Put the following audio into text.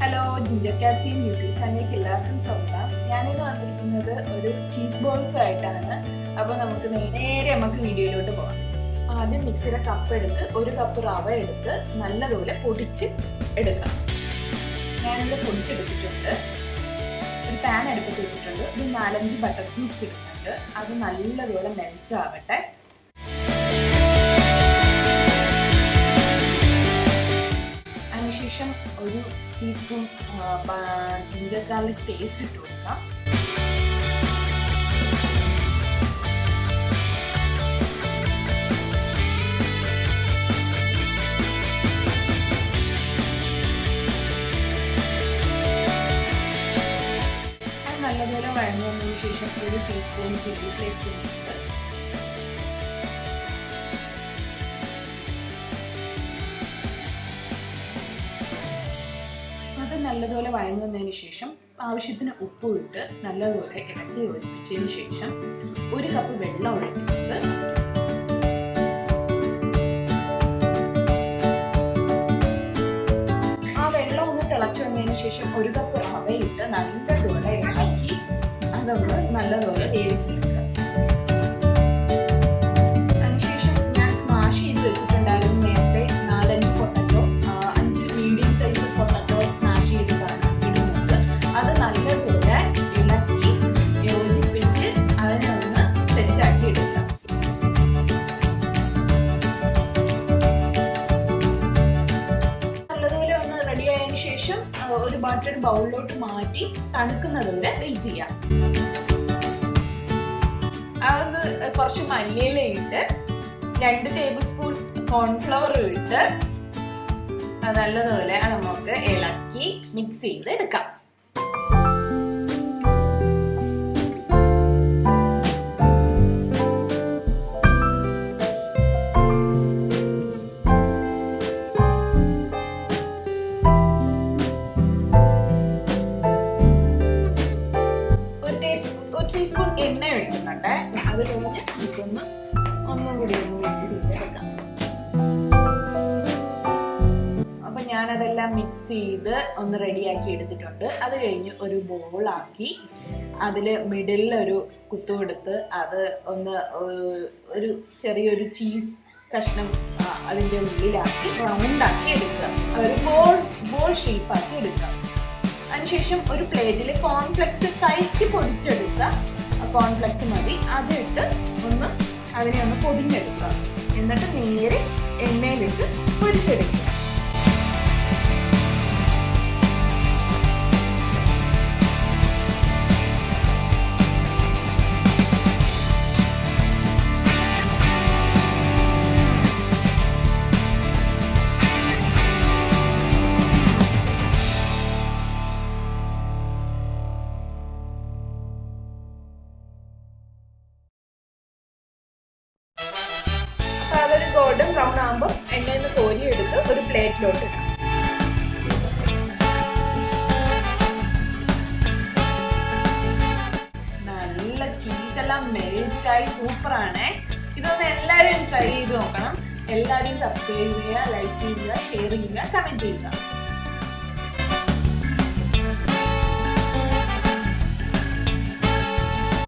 hello ginger ക്യാപ്സിയും YouTube ചാനലിലേക്ക് എല്ലാവർക്കും സ്വാഗതം ഞാനിന്ന് വന്നിരിക്കുന്നത് ഒരു ചീസ് ബോൾസും ആയിട്ടാണ് അപ്പോൾ നമുക്ക് നേരെ നമുക്ക് വീഡിയോയിലോട്ട് പോകാം ആദ്യം മിക്സിയുടെ കപ്പ് എടുത്ത് ഒരു കപ്പ് റവ എടുത്ത് നല്ലതുപോലെ പൊടിച്ച് എടുക്കാം ഞാനിത് പൊടിച്ചെടുത്തിട്ടുണ്ട് ഒരു പാൻ അടുപ്പത്ത് വെച്ചിട്ടുണ്ട് ഒരു നാലഞ്ച് ബട്ടർ ക്യൂബ്സ് ഇടുന്നുണ്ട് അത് നല്ലതുപോലെ മെൽറ്റ് ആവട്ടെ അതിനുശേഷം ഒരു ടീസ്പൂൺ ജിഞ്ചർ ഗാർലിക് പേസ്റ്റ് ഇട്ട് കൊടുക്കാം അത് നല്ലപോലെ വഴന്നു വന്നതിന് ശേഷം ഒരു ടീസ്പൂൺ ചില്ലി ഫ്ലേക്സ് ഇട്ടിട്ട് അത് നല്ലതുപോലെ വഴന്നു വന്നതിന് ശേഷം ആവശ്യത്തിന് ഉപ്പ് ഇട്ട് നല്ലതുപോലെ ഇളക്കി യോജിപ്പിച്ചതിന് ശേഷം ഒരു കപ്പ് വെള്ളം ഒഴിക്കുന്നത് ആ വെള്ളം ഒന്ന് തിളച്ചു വന്നതിന് ശേഷം ഒരു കപ്പ് റവയിട്ട് നല്ലതുപോലെ ഇളക്കി അതൊന്ന് നല്ലതുപോലെ വേവിച്ചെടുക്കുക അതിനുശേഷം ഞാൻ സ്മാഷ് ചെയ്ത് വെച്ചിട്ടുണ്ടായിരുന്നു നേരത്തെ നാലഞ്ച് പൊട്ടറ്റോ അഞ്ച് മീഡിയം സൈസ് പൊട്ടറ്റോ സ്മാഷ് ചെയ്ത് ഇടുന്നത് അത് നല്ലപോലെ ഇളക്കി യോജിപ്പിച്ച് അതിനെ ഒന്ന് സെറ്റാക്കി എടുക്കാം നല്ലതുപോലെ ഒന്ന് റെഡി ആയതിനു ശേഷം ഒരു ബാറ്റഡ് ബൗളിലോട്ട് മാറ്റി തണുക്കുന്നത് വരെ വെയിറ്റ് ചെയ്യാം അത് കുറച്ച് മല്ലിയില ഇട്ട് രണ്ട് ടേബിൾ സ്പൂൺ കോൺഫ്ലവർ ഇട്ട് നല്ലതുപോലെ നമുക്ക് ഇളക്കി മിക്സ് ചെയ്ത് എടുക്കാം ഒരു ടീസ്പൂൺ ഒരു ടീസ്പൂൺ എണ്ണ ഒഴിക്കുന്നുണ്ട് അത് കഴിഞ്ഞ് നമുക്കൊന്ന് ഒന്നും കൂടി ഒന്ന് മിക്സ് ചെയ്തെടുക്കാം അപ്പൊ ഞാനതെല്ലാം മിക്സ് ചെയ്ത് ഒന്ന് റെഡിയാക്കി എടുത്തിട്ടുണ്ട് അത് കഴിഞ്ഞ് ഒരു ബോളാക്കി അതിൽ മിഡിലിൽ ഒരു കുത്തു കൊടുത്ത് അത് ഒന്ന് ഒരു ചെറിയൊരു ചീസ് കഷ്ണം അതിൻ്റെ ഉള്ളിലാക്കി റൗണ്ടാക്കി എടുക്കുക ഒരു ബോൾ ബോൾ ഷേപ്പാക്കി എടുക്കുക അതിനുശേഷം ഒരു പ്ലേറ്റിൽ കോൺഫ്ലെക്സ് കൈക്ക് പൊടിച്ചെടുക്കുക കോൺഫ്ലെക്സ് മതി അതിട്ട് ഒന്ന് അതിനെ ഒന്ന് പൊതിഞ്ഞെടുക്കുക എന്നിട്ട് നേരെ എണ്ണയിലിട്ട് പൊരിച്ചെടുക്കുക അപ്പൊ അതൊരു ഗോൾഡൻ ബ്രൗൺ ആകുമ്പോൾ എണ്ണയിൽ നിന്ന് കോരി എടുത്ത് ഒരു പ്ലേറ്റിലോട്ട് ഇടാം നല്ല ചീസ് എല്ലാം മെൽറ്റായി സൂപ്പറാണ് ഇതൊന്ന് എല്ലാവരും ട്രൈ ചെയ്ത് നോക്കണം എല്ലാവരും സബ്സ്ക്രൈബ് ചെയ്യുക ലൈക്ക് ചെയ്യുക ഷെയർ ചെയ്യുക കമന്റ് ചെയ്യുക